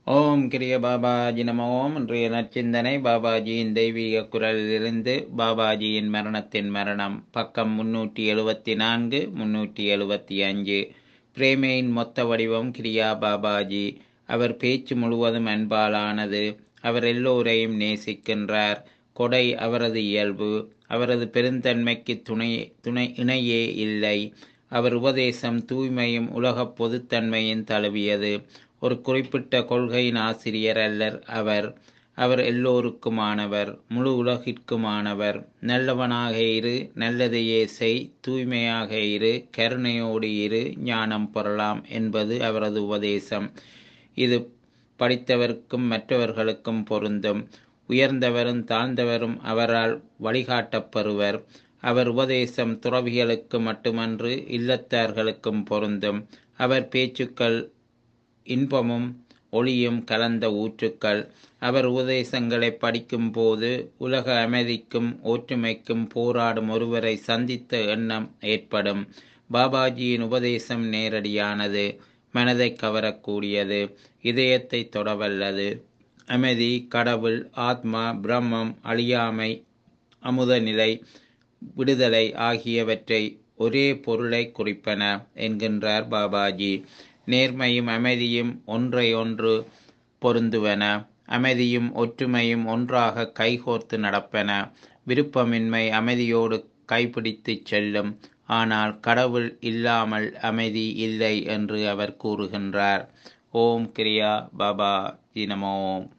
ஓம் கிரிய பாபாஜி நம ஓம் இன்றைய நற்சிந்தனை பாபாஜியின் தெய்வீக குரலிலிருந்து பாபாஜியின் மரணத்தின் மரணம் பக்கம் முன்னூற்றி எழுபத்தி நான்கு முன்னூற்றி எழுபத்தி அஞ்சு பிரேமையின் மொத்த வடிவம் கிரியா பாபாஜி அவர் பேச்சு முழுவதும் அன்பாலானது அவர் எல்லோரையும் நேசிக்கின்றார் கொடை அவரது இயல்பு அவரது பெருந்தன்மைக்கு துணை துணை இணையே இல்லை அவர் உபதேசம் தூய்மையும் உலகப் பொதுத்தன்மையும் தழுவியது ஒரு குறிப்பிட்ட கொள்கையின் ஆசிரியர் அல்லர் அவர் அவர் எல்லோருக்குமானவர் முழு உலகிற்குமானவர் நல்லவனாக இரு நல்லதையே செய் தூய்மையாக இரு கருணையோடு இரு ஞானம் பெறலாம் என்பது அவரது உபதேசம் இது படித்தவருக்கும் மற்றவர்களுக்கும் பொருந்தும் உயர்ந்தவரும் தாழ்ந்தவரும் அவரால் வழிகாட்டப்பெறுவர் அவர் உபதேசம் துறவிகளுக்கு மட்டுமன்று இல்லத்தார்களுக்கும் பொருந்தும் அவர் பேச்சுக்கள் இன்பமும் ஒளியும் கலந்த ஊற்றுக்கள் அவர் உபதேசங்களை படிக்கும்போது உலக அமைதிக்கும் ஒற்றுமைக்கும் போராடும் ஒருவரை சந்தித்த எண்ணம் ஏற்படும் பாபாஜியின் உபதேசம் நேரடியானது மனதை கவரக்கூடியது இதயத்தை தொடவல்லது அமைதி கடவுள் ஆத்மா பிரம்மம் அழியாமை அமுத நிலை விடுதலை ஆகியவற்றை ஒரே பொருளை குறிப்பன என்கின்றார் பாபாஜி நேர்மையும் அமைதியும் ஒன்றை ஒன்று பொருந்துவன அமைதியும் ஒற்றுமையும் ஒன்றாக கைகோர்த்து நடப்பன விருப்பமின்மை அமைதியோடு கைப்பிடித்து செல்லும் ஆனால் கடவுள் இல்லாமல் அமைதி இல்லை என்று அவர் கூறுகின்றார் ஓம் கிரியா பாபா ஜினமோம்